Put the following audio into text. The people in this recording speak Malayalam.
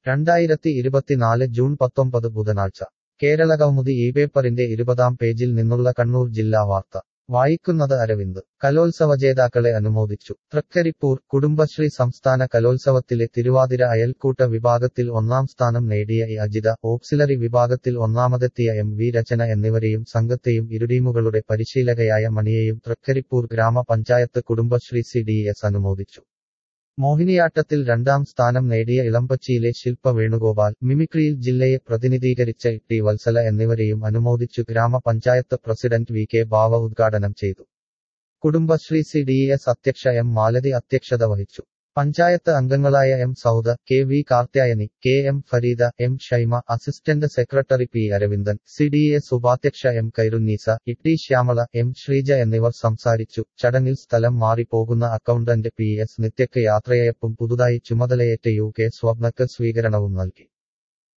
രണ്ടായിരത്തി ഇരുപത്തിനാല് ജൂൺ പത്തൊമ്പത് ബുധനാഴ്ച കേരളകൗമുദി ഈ പേപ്പറിന്റെ ഇരുപതാം പേജിൽ നിന്നുള്ള കണ്ണൂർ ജില്ലാ വാർത്ത വായിക്കുന്നത് അരവിന്ദ് കലോത്സവ ജേതാക്കളെ അനുമോദിച്ചു തൃക്കരിപ്പൂർ കുടുംബശ്രീ സംസ്ഥാന കലോത്സവത്തിലെ തിരുവാതിര അയൽക്കൂട്ട വിഭാഗത്തിൽ ഒന്നാം സ്ഥാനം നേടിയ ഇ അജിത ഓക്സിലറി വിഭാഗത്തിൽ ഒന്നാമതെത്തിയ എം വി രചന എന്നിവരെയും സംഘത്തെയും ഇരുടീമുകളുടെ പരിശീലകയായ മണിയെയും തൃക്കരിപ്പൂർ ഗ്രാമപഞ്ചായത്ത് കുടുംബശ്രീ സി ഡി എസ് അനുമോദിച്ചു മോഹിനിയാട്ടത്തിൽ രണ്ടാം സ്ഥാനം നേടിയ ഇളമ്പച്ചിയിലെ ശില്പ വേണുഗോപാൽ മിമിക്രിയിൽ ജില്ലയെ പ്രതിനിധീകരിച്ച ടി വത്സല എന്നിവരെയും അനുമോദിച്ചു ഗ്രാമപഞ്ചായത്ത് പ്രസിഡന്റ് വി കെ ബാവ ഉദ്ഘാടനം ചെയ്തു കുടുംബശ്രീ സി ഡി എസ് അധ്യക്ഷ എം മാലതി അധ്യക്ഷത വഹിച്ചു പഞ്ചായത്ത് അംഗങ്ങളായ M Sauda K V Karthyayani K M Fareeda M Shaima assistant secretary P Aravindan C D S ഉപാധ്യക്ഷ എം കൈറുന്നീസ ഇട്ടി ശ്യാമള എം ശ്രീജ എന്നിവർ സംസാരിച്ചു ചടങ്ങിൽ സ്ഥലം മാറിപ്പോകുന്ന അക്കൗണ്ടന്റ് പി എസ് നിത്യക്ക് യാത്രയയപ്പും പുതുതായി ചുമതലയേറ്റ യു കെ സ്വപ്നക്ക് സ്വീകരണവും നൽകി